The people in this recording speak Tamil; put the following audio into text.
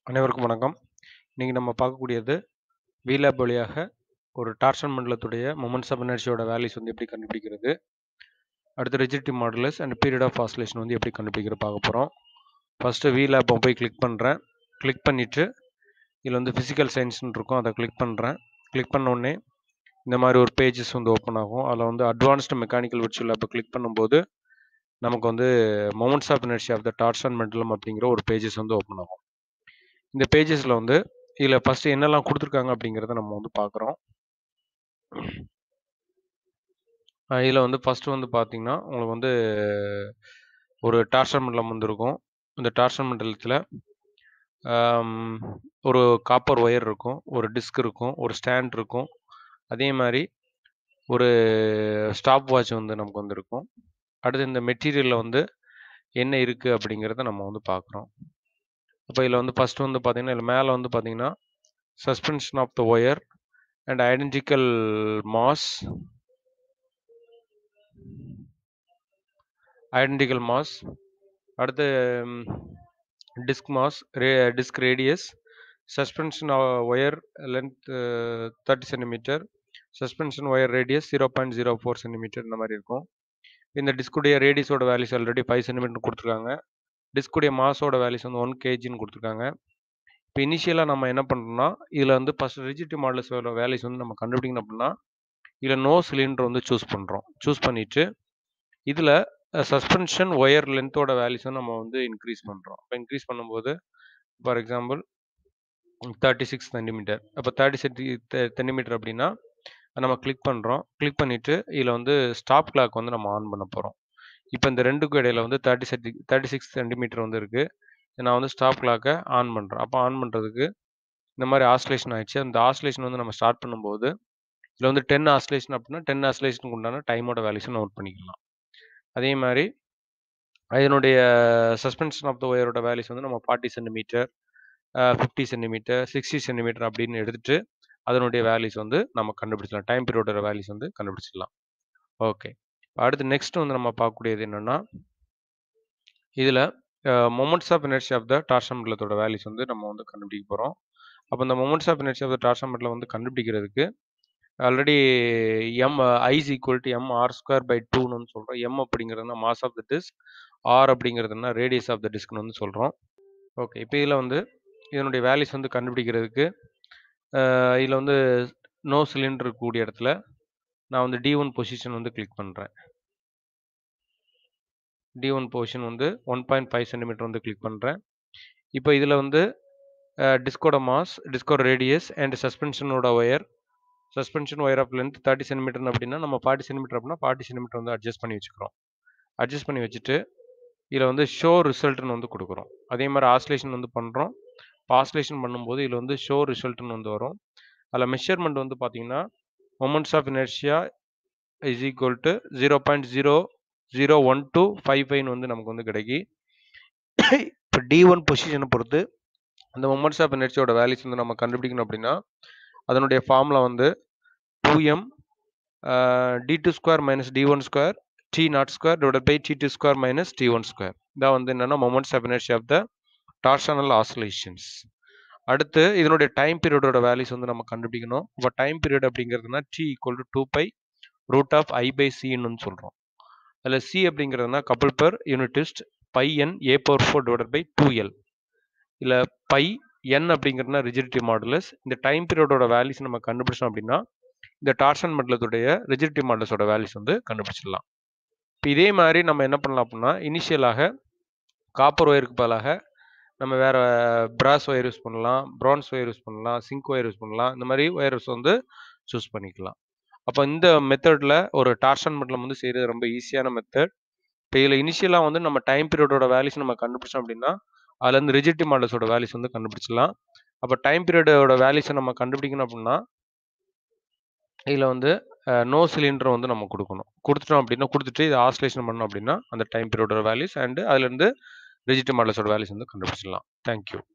அனைவருக்கும் வணக்கம். இன்னைக்கு நம்ம பார்க்கக்கூடியது VLAB வழியாக ஒரு டார்ஷன் மண்டலத்துடைய மொமெண்ட்ஸ் ஆஃப் இனர்ஷியோட வேல்யூஸ் வந்து எப்படி கண்டுபிடிக்கிறது அடுத்து rigidity modulus and period of oscillation வந்து எப்படி கண்டுபிடிக்கிறது பார்க்க போகிறோம் ஃபஸ்ட்டு VLAB போய் கிளிக் பண்ணுறேன் கிளிக் பண்ணிவிட்டு இதில் வந்து ஃபிசிக்கல் சயின்ஸ்னு இருக்கும் அதை கிளிக் பண்ணுறேன் கிளிக் பண்ண உடனே இந்த மாதிரி ஒரு பேஜஸ் வந்து ஓப்பன் ஆகும் அதில் வந்து அட்வான்ஸ்டு மெக்கானிக்கல் விர்ச்சுவல் லேப்பை கிளிக் பண்ணும்போது நமக்கு வந்து moments of inertia of the torsion மெண்டலம் அப்படிங்கிற ஒரு பேஜஸ் வந்து ஓப்பன் ஆகும் இந்த பேஜஸில் வந்து இதில் ஃபஸ்ட்டு என்னெல்லாம் கொடுத்துருக்காங்க அப்படிங்கிறத நம்ம வந்து பார்க்குறோம் இதில் வந்து ஃபஸ்ட்டு வந்து பார்த்தீங்கன்னா உங்களுக்கு வந்து ஒரு டார்ஷன் மண்டலம் வந்து இருக்கும் இந்த டார்ஷன் மண்டலத்தில் ஒரு காப்பர் ஒயர் இருக்கும் ஒரு டிஸ்க் இருக்கும் ஒரு ஸ்டாண்ட் இருக்கும் அதே மாதிரி ஒரு ஸ்டாப் வாட்ச் வந்து நமக்கு வந்து இருக்கும் அடுத்து இந்த மெட்டீரியலில் வந்து என்ன இருக்குது அப்படிங்கிறத நம்ம வந்து பார்க்குறோம் அப்போ இதில் வந்து ஃபஸ்ட்டு வந்து பார்த்தீங்கன்னா இதில் மேலே வந்து பார்த்தீங்கன்னா suspension of the wire and identical mass identical mass அடுத்து டிஸ்க் மாஸ் ரே disc radius suspension wire length thirty centimetre suspension wire radius zero point zero four centimetre இந்த மாதிரி இருக்கும் இந்த டிஸ்குடைய ரேடியஸோட வேல்யூஸ் ஆல்ரெடி ஃபைவ் சென்டிமீட்டர் கொடுத்துருக்காங்க டிஸ்குடைய மாஸோட வேல்யூஸ் வந்து ஒன் கேஜின்னு கொடுத்துருக்காங்க இப்போ இனிஷியலாக நம்ம என்ன பண்ணுறோம்னா இதில் வந்து ஃபஸ்ட் ரிஜிட்டி மாடல்ஸோட வேல்யூஸ் வந்து நம்ம கண்டுபிடிக்கணும் அப்படின்னா இதில் நோ சிலிண்டர் வந்து சூஸ் பண்ணுறோம் சூஸ் பண்ணிவிட்டு இதில் சஸ்பென்ஷன் ஒயர் லென்த்தோட வேல்யூஸ் வந்து நம்ம வந்து இன்க்ரீஸ் பண்ணுறோம் இப்போ இன்க்ரீஸ் பண்ணும்போது for example thirty six centimetre அப்போ தேர்ட்டி சென்டி சென்டிமீட்டர் அப்படின்னா நம்ம கிளிக் பண்ணுறோம் கிளிக் பண்ணிவிட்டு இதில் வந்து ஸ்டாப் கிளாக் வந்து நம்ம ஆன் பண்ண போகிறோம் இப்போ இந்த ரெண்டுக்கும் இடையில வந்து thirty centi thirty six centimetre வந்து இருக்குது நான் வந்து ஸ்டாப் கிளாக்கை ஆன் பண்ணுறேன் அப்போ ஆன் பண்ணுறதுக்கு இந்த மாதிரி ஆஸ்லேஷன் ஆயிடுச்சு அந்த ஆஸ்லேஷன் வந்து நம்ம ஸ்டார்ட் பண்ணும்போது இதில் வந்து டென் ஆஸ்லேஷன் அப்படின்னா டென் ஆஸ்லேஷனுக்கு உண்டான டைமோட வேல்யூஸை நோட் பண்ணிக்கலாம் அதே மாதிரி இதனுடைய சஸ்பென்ஷன் ஆஃப் த ஒயரோட வேல்யூஸ் வந்து நம்ம forty centimetre fifty centimetre sixty centimetre அப்படின்னு எடுத்துகிட்டு அதனுடைய வேல்யூஸ் வந்து நம்ம கண்டுபிடிச்சிடலாம் டைம் பீரியடோட வேல்யூஸ் வந்து கண்டுபிடிச்சிடலாம் ஓகே அடுத்து நெக்ஸ்ட் வந்து நம்ம பார்க்கக்கூடியது என்னென்னா இதில் moments of energy of the torsion மண்டலத்தோட வேல்யூஸ் வந்து நம்ம வந்து கண்டுபிடிக்க போகிறோம் அப்போ இந்த moments of energy of the torsion மண்டலம் வந்து கண்டுபிடிக்கிறதுக்கு already M I's equal to M R square by டூன்னு சொல்கிறோம் எம் அப்படிங்கிறதுனா mass of the disc R அப்படிங்கிறதுனா ரேடியஸ் ஆஃப் த டிஸ்க்னு வந்து சொல்கிறோம் ஓகே இப்போ இதில் வந்து இதனுடைய வேல்யூஸ் வந்து கண்டுபிடிக்கிறதுக்கு இதில் வந்து நோ சிலிண்டர் கூடிய இடத்துல நான் வந்து டி ஒன் பொசிஷன் வந்து கிளிக் பண்ணுறேன் டி ஒன் பொசிஷன் வந்து ஒன் பாயிண்ட் ஃபைவ் சென்டிமீட்டர் வந்து கிளிக் பண்ணுறேன் இப்போ இதில் வந்து டிஸ்கோட மாஸ் டிஸ்கோட ரேடியஸ் அண்ட் சஸ்பென்ஷனோட wire suspension wire of length thirty centimetre அப்படின்னா நம்ம ஃபார்ட்டி சென்டிமீட்டர் அப்படின்னா ஃபார்ட்டி சென்டிமீட்டர் வந்து அட்ஜஸ்ட் பண்ணி வச்சுக்கிறோம் அட்ஜஸ்ட் பண்ணி வச்சுட்டு இதில் வந்து ஷோ ரிசல்ட்னு வந்து கொடுக்குறோம் அதே மாதிரி ஆஸ்லேஷன் வந்து பண்ணுறோம் ஆஸ்லேஷன் பண்ணும்போது இதில் வந்து ஷோ ரிசல்ட்னு வந்து வரும் அதில் மெஷர்மெண்ட் வந்து பார்த்தீங்கன்னா moments of inertia is equal to zero point zero zero one two five ஃபைவ்னு வந்து நமக்கு வந்து கிடைக்கி இப்போ டி ஒன் பொசிஷனை பொறுத்து அந்த மொமெண்ட்ஸ் ஆஃப் எனர்ஜியோட வேல்யூஸ் வந்து நம்ம கண்டுபிடிக்கணும் அப்படின்னா அதனுடைய ஃபார்முலா வந்து two M T two square minus T one square T naught square divide by T two square minus T one square இதான் வந்து என்னென்னா moments of energy of the torsional oscillations அடுத்து இதனுடைய டைம் பீரியடோட வேல்யூஸ் வந்து நம்ம கண்டுபிடிக்கணும் இப்போ டைம் பீரியட் அப்படிங்கிறதுனா T equal to two pi root of I by சின்னு சொல்கிறோம் அதில் சி அப்படிங்கிறதுனா couple per unit twist pi N A power four divide by two L இல்லை பை என் அப்படிங்கிறதுனா ரிஜிடிட்டி மாடுலஸ் இந்த டைம் பீரியடோட வேல்யூஸ் நம்ம கண்டுபிடிச்சோம் அப்படின்னா இந்த டார்ஷன் மண்டலத்துடைய ரிஜிடிட்டி மாடல்ஸோட வேல்யூஸ் வந்து கண்டுபிடிச்சிடலாம் இப்போ இதே மாதிரி நம்ம என்ன பண்ணலாம் அப்படின்னா இனிஷியலாக காப்பர் ஒயருக்கு பதிலாக நம்ம வேறு பிராஸ் ஒயர் யூஸ் பண்ணலாம் ப்ரான்ஸ் ஒயர் யூஸ் பண்ணலாம் சிங்க் ஒயர் யூஸ் பண்ணலாம் இந்த மாதிரி ஒயர்ஸ் வந்து சூஸ் பண்ணிக்கலாம் அப்போ இந்த மெத்தடில் ஒரு டார்ஷன் மண்டலம் வந்து செய்கிறது ரொம்ப ஈஸியான மெத்தட் இப்போ இதில் இனிஷியலாக வந்து நம்ம டைம் பீரியடோட வேல்யூஸ் நம்ம கண்டுபிடிச்சோம் அப்படின்னா அதுலேருந்து ரிஜிட்டி மாடல்ஸோட வேல்யூஸ் வந்து கண்டுபிடிச்சிடலாம் அப்போ டைம் பீரியடோட வேல்யூஸை நம்ம கண்டுபிடிக்கணும் அப்படின்னா இதில் வந்து நோ சிலிண்டர் வந்து நம்ம கொடுக்கணும் கொடுத்துட்டோம் அப்படின்னா கொடுத்துட்டு இது ஆஸ்லேஷன் பண்ணோம் அப்படின்னா அந்த டைம் பீரியடோட வேல்யூஸ் அண்டு அதுலேருந்து ரிஜிட்டி மாடல்ஸோட வேல்யூஸ் வந்து கண்டுபிடிச்சிடலாம் தேங்க்யூ